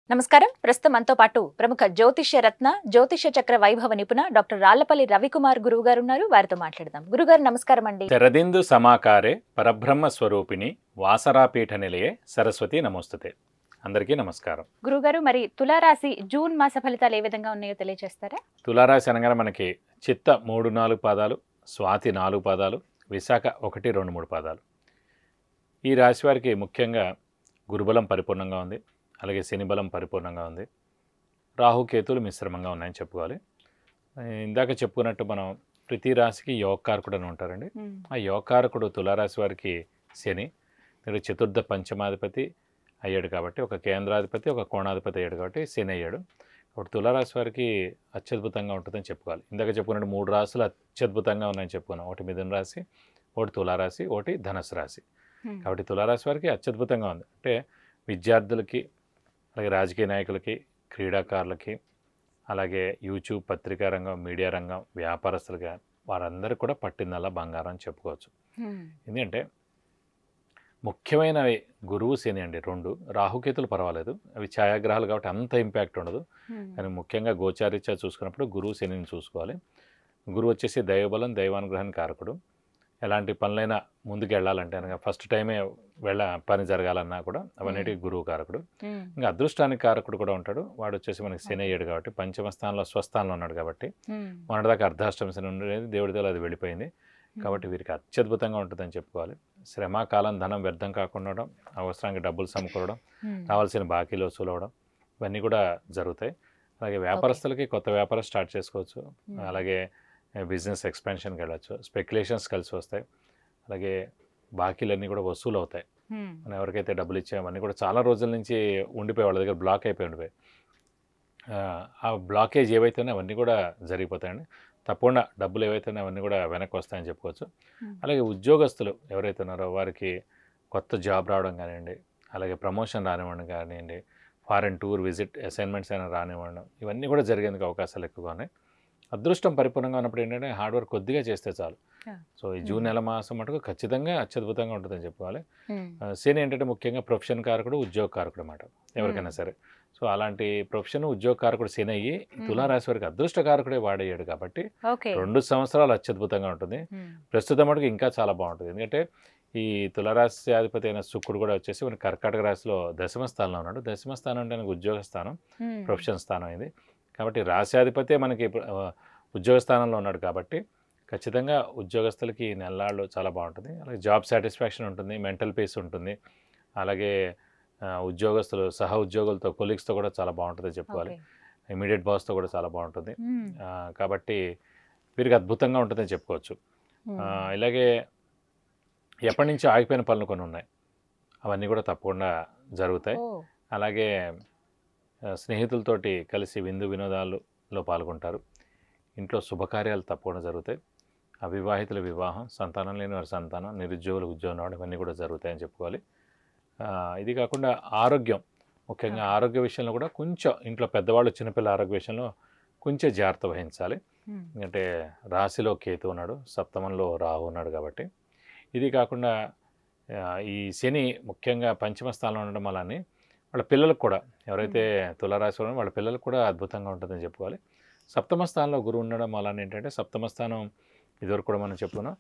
నమస్కారం ప్రస్తుతం మనతో పాటు ప్రముఖ జ్యోతిష్య రత్న జ్యోతిష్య చక్ర వైభవ నిపుణ డాక్టర్ రాళ్లపల్లి రవికుమార్ గురువు గారు ఉన్నారు వారితో మాట్లాడదాం గురుగారు నమస్కారం అండి శరదిందు సమాకారే పరబ్రహ్మ స్వరూపిణి వాసరాపీఠ నిలయే సరస్వతి నమోస్తుతే అందరికీ నమస్కారం గురుగారు మరి తులారాశి జూన్ మాస ఫలితాలు ఏ విధంగా ఉన్నాయో తెలియజేస్తారా తులారాశి అనగానే మనకి చిత్త మూడు నాలుగు పాదాలు స్వాతి నాలుగు పాదాలు విశాఖ ఒకటి రెండు మూడు పాదాలు ఈ రాశి వారికి ముఖ్యంగా గురుబలం పరిపూర్ణంగా ఉంది అలాగే శని బలం పరిపూర్ణంగా ఉంది రాహుకేతులు మిశ్రమంగా ఉన్నాయని చెప్పుకోవాలి ఇందాక చెప్పుకున్నట్టు మనం ప్రతి రాశికి యోగకారకుడు అని ఉంటారండి ఆ యోగకారకుడు తులారాశి వారికి శని మీరు చతుర్థ పంచమాధిపతి అయ్యాడు కాబట్టి ఒక కేంద్రాధిపతి ఒక కోణాధిపతి అయ్యాడు కాబట్టి శని అయ్యాడు కాబట్టి తులారాశి వారికి అత్యద్భుతంగా ఉంటుందని చెప్పుకోవాలి ఇందాక చెప్పుకున్నట్టు మూడు రాశులు అత్యద్భుతంగా ఉన్నాయని చెప్పుకున్నాం ఒకటి మిథున రాశి ఒకటి తులారాశి ఒకటి ధనుసు రాశి కాబట్టి తులారాశి వారికి అత్యద్భుతంగా ఉంది అంటే విద్యార్థులకి అలాగే రాజకీయ నాయకులకి క్రీడాకారులకి అలాగే యూట్యూబ్ పత్రికా రంగం మీడియా రంగం వ్యాపారస్తులుగా వారందరికీ కూడా పట్టిందల్లా బంగారం అని చెప్పుకోవచ్చు ఎందుకంటే ముఖ్యమైనవి గురువు శని అండి రెండు రాహుకేతులు పర్వాలేదు అవి ఛాయాగ్రహాలు కాబట్టి అంత ఇంపాక్ట్ ఉండదు కానీ ముఖ్యంగా గోచారీత్యా చూసుకున్నప్పుడు గురువు శనిని చూసుకోవాలి గురువు వచ్చేసి దైవబలం దైవానుగ్రహం కారకుడు ఎలాంటి పనులైనా ముందుకు వెళ్ళాలంటే అనగా ఫస్ట్ టైమే వెళ్ళ పని జరగాలన్నా కూడా అవన్నిటి గురువు కారకుడు ఇంకా అదృష్టానికి కారకుడు కూడా ఉంటాడు వాడు వచ్చేసి మనకి శని అయ్యాడు కాబట్టి పంచమ స్థానంలో స్వస్థానంలో ఉన్నాడు కాబట్టి మొన్నటిదాకా అర్ధాష్టమ శని ఉండేది దేవుడితో అది వెళ్ళిపోయింది కాబట్టి వీరికి అత్యద్భుతంగా ఉంటుందని చెప్పుకోవాలి శ్రమ కాలం ధనం వ్యర్థం కాకుండా ఉండడం అవసరానికి డబ్బులు సమకూరడం రావాల్సిన బాకీలు వసూలు అవడం ఇవన్నీ కూడా జరుగుతాయి అలాగే వ్యాపారస్తులకి కొత్త వ్యాపారం స్టార్ట్ చేసుకోవచ్చు అలాగే బిజినెస్ ఎక్స్పెన్షన్కి వెళ్ళచ్చు స్పెక్యులేషన్స్ కలిసి వస్తాయి అలాగే బాకీలన్నీ కూడా వసూలు అవుతాయి మనం ఎవరికైతే డబ్బులు ఇచ్చామన్నీ కూడా చాలా రోజుల నుంచి ఉండిపోయి వాళ్ళ దగ్గర బ్లాక్ అయిపోయి ఉండిపోయి ఆ, ఆ బ్లాకేజ్ ఏవైతేనే అవన్నీ కూడా జరిగిపోతాయండి తప్పకుండా డబ్బులు ఏవైతేనే అవన్నీ కూడా వెనక్కి వస్తాయని చెప్పుకోవచ్చు అలాగే ఉద్యోగస్తులు ఎవరైతే ఉన్నారో వారికి కొత్త జాబ్ రావడం కానివ్వండి అలాగే ప్రమోషన్ రానివ్వడం కానివ్వండి ఫారెన్ టూర్ విజిట్ అసైన్మెంట్స్ అయినా రానివ్వడం ఇవన్నీ కూడా జరిగేందుకు అవకాశాలు ఎక్కువగా ఉన్నాయి అదృష్టం పరిపూర్ణంగా ఉన్నప్పుడు ఏంటంటే హార్డ్ వర్క్ కొద్దిగా చేస్తే చాలు Yeah. సో ఈ జూన్ నెల మాసం మటుకు ఖచ్చితంగా అత్యద్భుతంగా ఉంటుందని చెప్పుకోవాలి ఆ, శని ఏంటంటే ముఖ్యంగా ప్రొఫెషన్ కారకుడు ఉద్యోగ కారకుడు అన్నమాట ఎవరికైనా సరే సో అలాంటి ప్రొఫెషన్ ఉద్యోగ కారకుడు శని అయ్యి తులారాశి వారికి అదృష్ట కారకుడే వాడయ్యాడు కాబట్టి ఓకే రెండు సంవత్సరాలు అత్యద్భుతంగా ఉంటుంది ప్రస్తుతం మటుకు ఇంకా చాలా బాగుంటుంది ఎందుకంటే ఈ తులారాశి అధిపతి అయిన శుక్రుడు కూడా వచ్చేసి మన కర్కాటక రాశిలో దశమ స్థానంలో ఉన్నాడు దశమ స్థానం అంటే మనకు ఉద్యోగ స్థానం ప్రొఫెషన్ స్థానం ఇది కాబట్టి రాశ్యాధిపతే మనకి ఆ, ఉద్యోగ స్థానంలో ఉన్నాడు కాబట్టి ఖచ్చితంగా ఉద్యోగస్తులకి ఈ నెలలాళ్ళు చాలా బాగుంటుంది అలాగే జాబ్ సాటిస్ఫాక్షన్ ఉంటుంది మెంటల్ పీస్ ఉంటుంది అలాగే ఆ, ఉద్యోగస్తులు సహ ఉద్యోగులతో కొలీగ్స్తో కూడా చాలా బాగుంటుంది చెప్పుకోవాలి ఇమీడియట్ బాస్తో కూడా చాలా బాగుంటుంది ఆ, కాబట్టి వీరికి అద్భుతంగా ఉంటుందని చెప్పుకోవచ్చు ఆ, ఇలాగే ఎప్పటి నుంచి ఆగిపోయిన పనులు కొన్ని ఉన్నాయి అవన్నీ కూడా తప్పకుండా జరుగుతాయి అలాగే ఆ, స్నేహితులతోటి కలిసి విందు వినోదాలలో పాల్గొంటారు ఇంట్లో శుభకార్యాలు తప్పకుండా జరుగుతాయి అవివాహితుల వివాహం సంతానం లేని వారి సంతానం నిరుద్యోగుల ఉద్యోగం రావడం ఇవన్నీ కూడా జరుగుతాయని చెప్పుకోవాలి ఆ, ఇది కాకుండా ఆరోగ్యం ముఖ్యంగా ఆరోగ్య విషయంలో కూడా కొంచెం ఇంట్లో పెద్దవాళ్ళు చిన్నపిల్లల ఆరోగ్య విషయంలో కొంచెం జాగ్రత్త వహించాలి ఎందుకంటే రాశిలో కేతు ఉన్నాడు సప్తమంలో రాహు ఉన్నాడు కాబట్టి ఇది కాకుండా ఆ, ఈ శని ముఖ్యంగా పంచమ స్థానంలో ఉండడం వల్లనే వాళ్ళ పిల్లలకు కూడా ఎవరైతే తులారాశి ఉన్నారో వాళ్ళ పిల్లలకు కూడా అద్భుతంగా ఉంటుందని చెప్పుకోవాలి సప్తమ స్థానంలో గురువు ఉండడం వలన ఏంటంటే సప్తమ స్థానం ఇదివరకు కూడా మనం చెప్పుకున్నాం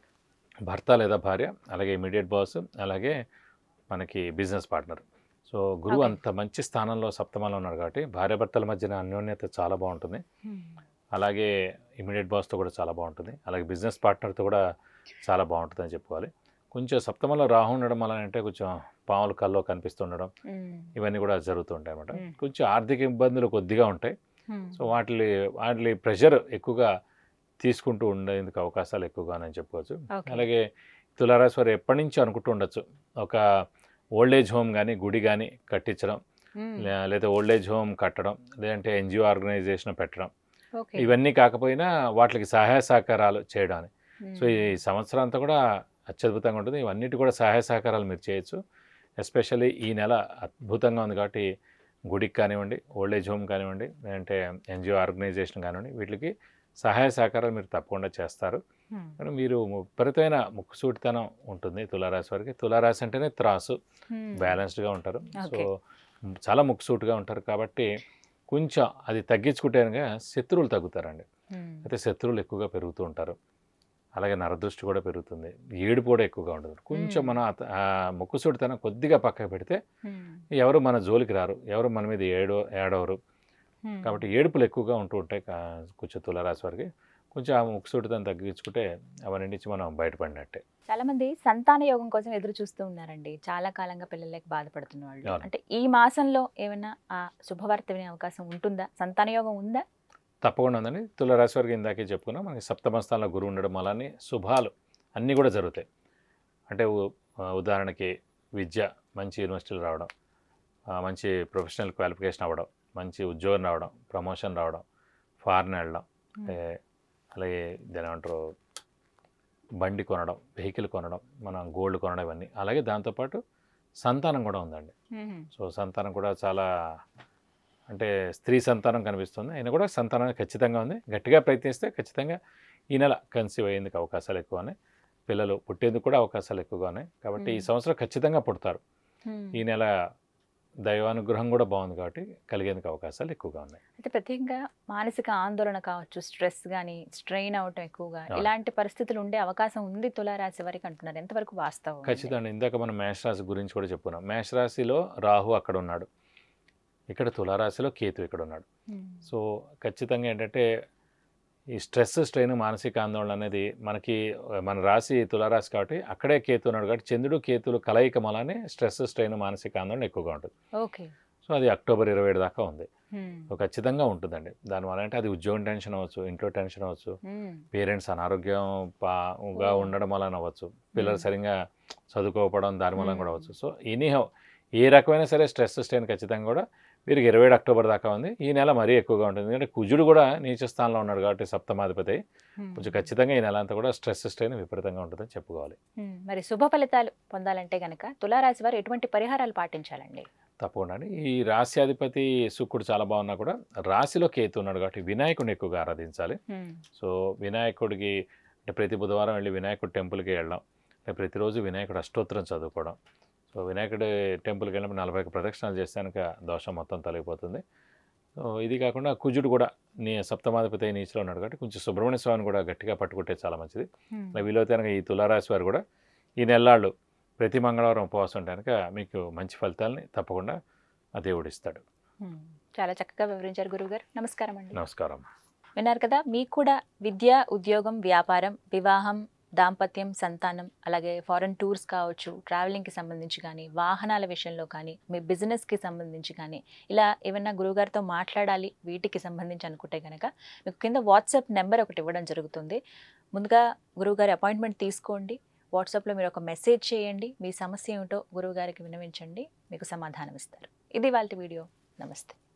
భర్త లేదా భార్య అలాగే ఇమీడియట్ బాస్ అలాగే మనకి బిజినెస్ పార్ట్నర్ సో గురువు Okay. అంత మంచి స్థానంలో సప్తమంలో ఉన్నాడు కాబట్టి భార్యాభర్తల మధ్యన అన్యోన్యత చాలా బాగుంటుంది అలాగే ఇమీడియట్ బాస్తో కూడా చాలా బాగుంటుంది అలాగే బిజినెస్ పార్ట్నర్తో కూడా చాలా బాగుంటుందని చెప్పుకోవాలి కొంచెం సప్తమంలో రాహు ఉండడం వల్ల అంటే కొంచెం పాములు కల్లో కనిపిస్తుండడం ఇవన్నీ కూడా జరుగుతుంటాయి అన్నమాట Hmm. కొంచెం ఆర్థిక ఇబ్బందులు కొద్దిగా ఉంటాయి సో వాటి వాటి ప్రెషర్ ఎక్కువగా తీసుకుంటూ ఉండేందుకు అవకాశాలు ఎక్కువగానే చెప్పుకోవచ్చు Okay. అలాగే తులారాశి వారు ఎప్పటి నుంచి అనుకుంటూ ఉండొచ్చు ఒక ఓల్డ్ ఏజ్ హోమ్ కానీ గుడి కానీ కట్టించడం లే- లేదా ఓల్డ్ ఏజ్ హోమ్ కట్టడం లేదంటే ఎన్జిఓ ఆర్గనైజేషన్ పెట్టడం ఇవన్నీ కాకపోయినా వాటికి సహాయ సహకారాలు చేయడానికి సో ఈ సంవత్సరం అంతా కూడా అత్యద్భుతంగా ఉంటుంది ఇవన్నిటి కూడా సహాయ సహకారాలు మీరు చేయొచ్చు ఎస్పెషల్లీ ఈ నెల అద్భుతంగా ఉంది కాబట్టి గుడికి కానివ్వండి ఓల్డ్ ఏజ్ హోమ్ కానివ్వండి లేదంటే ఎన్జిఓ ఆర్గనైజేషన్ కానివ్వండి వీటికి సహాయ సహకారాలు మీరు తప్పకుండా చేస్తారు కానీ మీరు విపరీతమైన ముక్కుసూటితనం ఉంటుంది తులారాశి వారికి తులారాశి అంటేనే త్రాసు బ్యాలెన్స్డ్గా ఉంటారు సో Okay. చాలా ముక్కుసూటుగా ఉంటారు కాబట్టి కొంచెం అది తగ్గించుకుంటే కనుక శత్రువులు తగ్గుతారండి ఉమ్, అయితే శత్రువులు ఎక్కువగా పెరుగుతూ ఉంటారు అలాగే నరదృష్టి కూడా పెరుగుతుంది ఏడుపు కూడా ఎక్కువగా ఉంటుంది కొంచెం Hmm. మనం అత- ఆ ముక్కుసూటితనం కొద్దిగా పక్కకు పెడితే ఉమ్, ఎవరు మన జోలికి రారు ఎవరు మన మీద ఏడో ఏడవరు ఉమ్. కాబట్టి ఏడుపులు ఎక్కువగా ఉంటూ ఉంటాయి కా- కొంచెం తులారాశి వారికి కొంచెం ఆ ముక్కుసూటితనం తగ్గించుకుంటే అవన్నీ నుంచి మనం బయటపడినట్టే చాలా మంది సంతాన యోగం కోసం ఎదురు చూస్తూ ఉన్నారండి చాలా కాలంగా పిల్లలకి బాధపడుతున్న వాళ్ళు అవును. అంటే ఈ మాసంలో ఏమైనా ఆ శుభవార్త వినే అవకాశం ఉంటుందా సంతాన యోగం ఉందా తప్పకుండా ఉందండి తులారాశి వారికి ఇందాకే చెప్పుకున్నాం మనకి సప్తమ స్థానంలో గురువు ఉండడం వల్లనే శుభాలు అన్నీ కూడా జరుగుతాయి అంటే ఉ- ఆ, ఉదాహరణకి విద్య మంచి యూనివర్సిటీలు రావడం ఆ, మంచి ప్రొఫెషనల్ క్వాలిఫికేషన్ అవ్వడం మంచి ఉద్యోగం రావడం ప్రమోషన్ రావడం ఫారెన్ వెళ్ళడం అంటే అలాగే దాని ఏమంటారు బండి కొనడం వెహికల్ కొనడం మనం గోల్డ్ కొనడం ఇవన్నీ అలాగే దాంతోపాటు సంతానం కూడా ఉందండి ఉమ్, సో సంతానం కూడా చాలా అంటే స్త్రీ సంతానం కనిపిస్తుంది అయినా కూడా సంతానం ఖచ్చితంగా ఉంది గట్టిగా ప్రయత్నిస్తే ఖచ్చితంగా ఈ నెల కన్సీవ్ అయ్యేందుకు అవకాశాలు ఎక్కువ ఉన్నాయి పిల్లలు పుట్టేందుకు కూడా అవకాశాలు ఎక్కువగా ఉన్నాయి కాబట్టి ఈ Hmm. సంవత్సరం ఖచ్చితంగా పుడతారు ఉమ్. ఈ నెల దైవానుగ్రహం కూడా బాగుంది కాబట్టి కలిగేందుకు అవకాశాలు ఎక్కువగా ఉన్నాయి అయితే ప్రత్యేకంగా మానసిక ఆందోళన కావచ్చు స్ట్రెస్ కానీ స్ట్రెయిన్ అవటం ఎక్కువగా అవును. ఇలాంటి పరిస్థితులు ఉండే అవకాశం ఉంది తులారాశి వారికి అంటున్నారు ఎంతవరకు వాస్తవం అండి? ఖచ్చితంగా ఇందాక మనం మేషరాశి గురించి కూడా చెప్పుకున్నాం మేషరాశిలో రాహు అక్కడ ఉన్నాడు ఇక్కడ తులారాశిలో కేతు ఇక్కడ ఉన్నాడు ఉమ్, సో ఖచ్చితంగా ఏంటంటే ఈ స్ట్రెస్ స్ట్రెయిన్ మానసిక ఆందోళన అనేది మనకి ఆ, మన రాశి తులారాశి కాబట్టి అక్కడే కేతు ఉన్నాడు కాబట్టి చంద్రుడు కేతులు కలయిక మూలానే స్ట్రెస్ స్ట్రెయిన్ మానసిక ఆందోళన ఎక్కువగా ఉంటుంది ఓకే సో అది అక్టోబర్ ఇరవై ఏడు దాకా ఉంది ఉమ్, సో ఖచ్చితంగా ఉంటుందండి దానివల్ల అంటే అది ఉద్యోగం టెన్షన్ అవ్వచ్చు ఇంట్లో టెన్షన్ అవ్వచ్చు ఉమ్, పేరెంట్స్ అనారోగ్యం పాగా ఓ. ఉండడం వలన అవ్వచ్చు పిల్లలు మ్మ్. సరిగా చదువుకోకపోవడం దాని మూలం కూడా మ్మ్. అవ్వచ్చు సో ఎనీహౌ ఏ రకమైన సరే స్ట్రెస్ స్ట్రెయిన్ ఖచ్చితంగా కూడా వీరికి ఇరవై అక్టోబర్ దాకా ఉంది ఈ నెల మరీ ఎక్కువగా ఉంటుంది ఎందుకంటే కుజుడు కూడా నీచ స్థానంలో ఉన్నాడు కాబట్టి సప్తమాధిపతి ఉమ్. కొంచెం ఖచ్చితంగా ఈ నెల అంతా కూడా స్ట్రెస్ స్ట్రెయిన్ విపరీతంగా ఉంటుందని చెప్పుకోవాలి ఉమ్, మరి శుభ ఫలితాలు పొందాలంటే గనక తులారాశి వారు ఎటువంటి పరిహారాలు పాటించాలండి తప్పకుండా అండి ఈ రాశ్యాధిపతి శుక్రుడు చాలా బాగున్నా కూడా రాశిలో కేతు ఉన్నాడు కాబట్టి వినాయకుడిని ఎక్కువగా ఆరాధించాలి ఉమ్, సో వినాయకుడికి అంటే ప్రతి బుధవారం వెళ్ళి వినాయకుడి టెంపుల్కి వెళ్ళడం అంటే ప్రతిరోజు వినాయకుడు అష్టోత్తరం చదువుకోవడం సో వినాయకుడి టెంపుల్కి వెళ్ళినప్పుడు నలభై ఒక్క ప్రదక్షిణాలు చేస్తే కనుక దోషం మొత్తం తొలగిపోతుంది సో ఇది కాకుండా కుజుడు కూడా నీ సప్తమాధిపతి నీచిలో ఉన్నాడు కాబట్టి కొంచెం సుబ్రహ్మణ్య స్వామిని కూడా గట్టిగా పట్టుకుంటే చాలా మంచిది ఉమ్. అలా వీలైతే కనుక ఈ తులారాశి వారు కూడా ఈ నెలలాళ్ళు ప్రతి మంగళవారం ఉపవాసం ఉంటే కనుక మీకు మంచి ఫలితాలని తప్పకుండా ఆ దేవుడు ఇస్తాడు ఉమ్, చాలా చక్కగా వివరించారు గురువుగారు నమస్కారం అండి నమస్కారం విన్నారు కదా మీకు కూడా విద్య ఉద్యోగం వ్యాపారం వివాహం దాంపత్యం సంతానం అలాగే ఫారెన్ టూర్స్ కావచ్చు ట్రావెలింగ్కి సంబంధించి కానీ వాహనాల విషయంలో కానీ మీ బిజినెస్కి సంబంధించి కానీ ఇలా ఏమన్నా గురువుగారితో మాట్లాడాలి వీటికి సంబంధించి అనుకుంటే కనుక మీకు కింద వాట్సాప్ నెంబర్ ఒకటి ఇవ్వడం జరుగుతుంది ముందుగా గురువుగారి అపాయింట్మెంట్ తీసుకోండి వాట్సాప్లో మీరు ఒక మెసేజ్ చేయండి మీ సమస్య ఏమిటో గురువుగారికి వినవించండి మీకు సమాధానం ఇస్తారు ఇది వాళ్ళ వీడియో నమస్తే